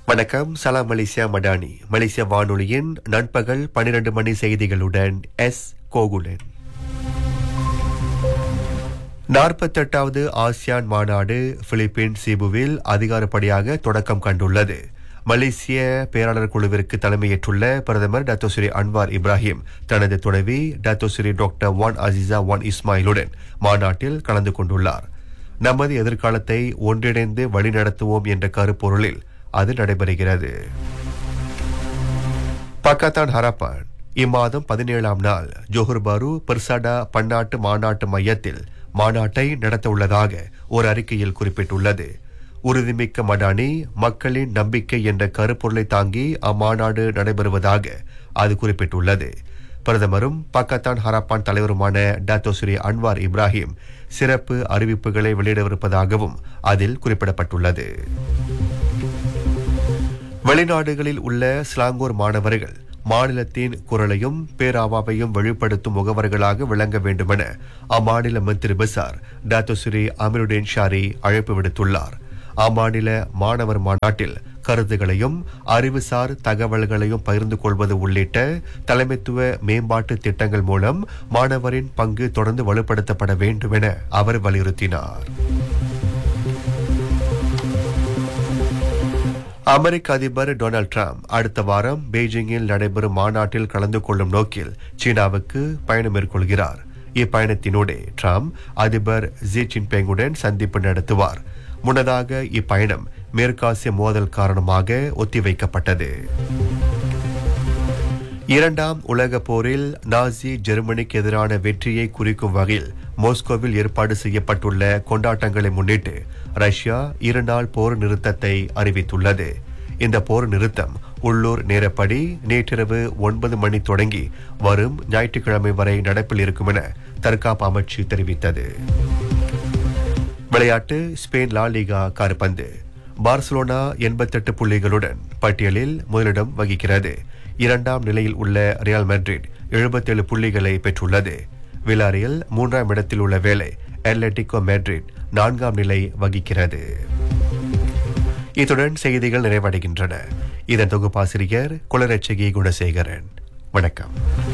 வணக்கம் சலாம் மலேசியா மடானி மலேசிய வானொலியின் நண்பகல் 12 மணி செய்திகளுடன் எஸ் கோகுலன் நாற்பத்தெட்டாவது ஆசியான் மாநாடு பிலிப்பீன் சீபுவில் அதிகாரப்படியாக தொடக்கம் கண்டுள்ளது மலேசிய பேராளர் குழுவிற்கு தலைமையேற்றுள்ள பிரதமர் டாக்டர் ஸ்ரீ அன்வார் இப்ராஹிம் தனது துணைவி doctor Seri doctor Wan Azizah Wan இஸ்மாயிலுடன் மாநாட்டில் கலந்து கொண்டுள்ளார் நமது எதிர்காலத்தை ஒன்றிணைந்து வழிநடத்துவோம் என்ற கருப்பொருளில் அது நடைபெறுகிறது பக்கத்தான் ஹரப்பான் இம்மாதம் பதினேழாம் நாள் ஜோஹர் பாரு பெர்சாடா பன்னாட்டு மாநாட்டு மையத்தில் மாநாட்டை நடத்த உள்ளதாக ஒரு அறிக்கையில் குறிப்பிட்டுள்ளது உறுதிமிக்க மடானி மக்களின் நம்பிக்கை என்ற கருப்பொருளை தாங்கி அம்மாநாடு நடைபெறுவதாக அது குறிப்பிட்டுள்ளது பிரதமரும் பக்கத்தான் ஹரப்பான் தலைவருமான டாத்தோ ஸ்ரீ அன்வார் இப்ராஹிம் சிறப்பு அறிவிப்புகளை வெளியிடவிருப்பதாகவும் அதில் குறிப்பிடப்பட்டுள்ளது வெளிநாடுகளில் உள்ள ஸ்லாங்கூர் மாணவர்கள் மாநிலத்தின் குரலையும் பேராவாவையும் வெளிப்படுத்தும் முகவர்களாக விளங்க வேண்டுமென அம்மாநில மந்திரி பசார் டாத்தோ ஸ்ரீ அமீருடீன் ஷாரி அழைப்பு விடுத்துள்ளார் அம்மாநில மாணவர் மாநாட்டில் கருத்துகளையும் அறிவுசார் தகவல்களையும் பகிர்ந்து கொள்வது உள்ளிட்ட தலைமைத்துவ மேம்பாட்டு திட்டங்கள் மூலம் மாணவரின் பங்கு தொடர்ந்து வலுப்படுத்தப்பட வேண்டும் என அவர் வலியுறுத்தினார் அமெரிக்க அதிபர் டொனால்ட் ட்ரம்ப் அடுத்த வாரம் பெய்ஜிங்கில் நடைபெறும் மாநாட்டில் கலந்து கொள்ளும் நோக்கில் சீனாவுக்கு பயணம் மேற்கொள்கிறார் இப்பயணத்தினூடே ட்ரம்ப் அதிபர் ஜி ஜின்பிங்குடன் சந்திப்பு நடத்துவார் முன்னதாக இப்பயணம் மேற்காசிய மோதல் காரணமாக ஒத்திவைக்கப்பட்டது இரண்டாம் உலக போரில் நாசி ஜெர்மனிக்கு எதிரான வெற்றியை குறிக்கும் வகையில் மாஸ்கோவில் ஏற்பாடு செய்யப்பட்டுள்ள கொண்டாட்டங்களை முன்னிட்டு ரஷ்யா இருநாள் போர் நிறுத்தத்தை அறிவித்துள்ளது இந்த போர் நிறுத்தம் உள்ளூர் நேரப்படி நேற்றிரவு ஒன்பது மணி தொடங்கி வரும் ஞாயிற்றுக்கிழமை வரை நடப்பில் இருக்கும் என தற்காப்பு அமைச்சு தெரிவித்தது விளையாட்டு ஸ்பெயின் லா லீகா கார்பந்து பார்சலோனா எண்பத்தெட்டு புள்ளிகளுடன் பட்டியலில் முதலிடம் வகிக்கிறது இரண்டாம் நிலையில் உள்ள ரியால் மெட்ரிட் எழுபத்தேழு புள்ளிகளை பெற்றுள்ளது விலாரியல் மூன்றாம் இடத்தில் உள்ள வேலை அட்லட்டிகோ மேட்ரிட் நான்காம் நிலை வகிக்கிறது இத்துடன் செய்திகள் நிறைவடைகின்றன இதன் தொகுப்பாசிரியர் குளரட்சகி குணசேகரன் வணக்கம்